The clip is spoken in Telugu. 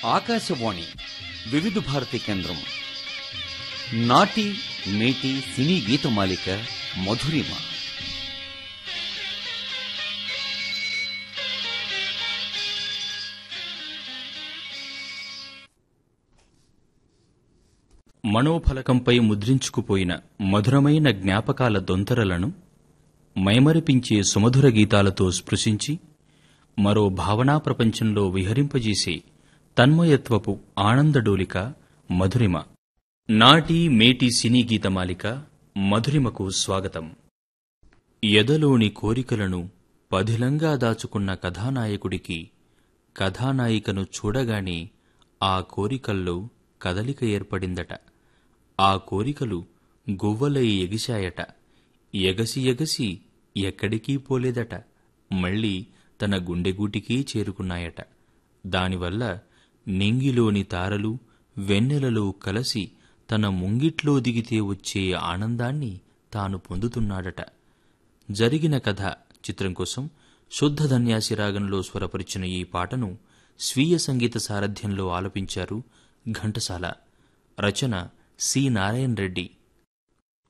ఆకాశవాణి వివిధ భారతి కేంద్రం నాటి మేటి సినీ గీతమాలిక మధురిమ మనోఫలకంపై ముద్రించుకుపోయిన మధురమైన జ్ఞాపకాల దొంతరలను మైమరిపించే సుమధుర గీతాలతో స్పృశించి మరో భావనా ప్రపంచంలో విహరింపజేసే తన్మయత్వపు ఆనందడోలిక మధురిమ నాటి మేటి సినీ గీతమాలిక మధురిమకు స్వాగతం ఎదలోని కోరికలను పదిలంగా దాచుకున్న కథానాయకుడికి కథానాయికను చూడగానే ఆ కోరికల్లో కదలిక ఏర్పడిందట ఆ కోరికలు గువ్వలై ఎగిశాయట ఎగసి ఎగసి ఎక్కడికీ పోలేదట మళ్ళీ తన గుండెగూటికి చేరుకున్నాయట దానివల్ల నింగిలోని తారలు వెన్నెలలో కలసి తన ముంగిట్లో దిగితే వచ్చే ఆనందాన్ని తాను పొందుతున్నాడట జరిగిన కథ చిత్రం కోసం శుద్ధ ధన్యాసి రాగంలో స్వరపరిచిన ఈ పాటను స్వీయ సంగీత సారథ్యంలో ఆలపించారు ఘంటసాల రచన సి నారాయణ రెడ్డి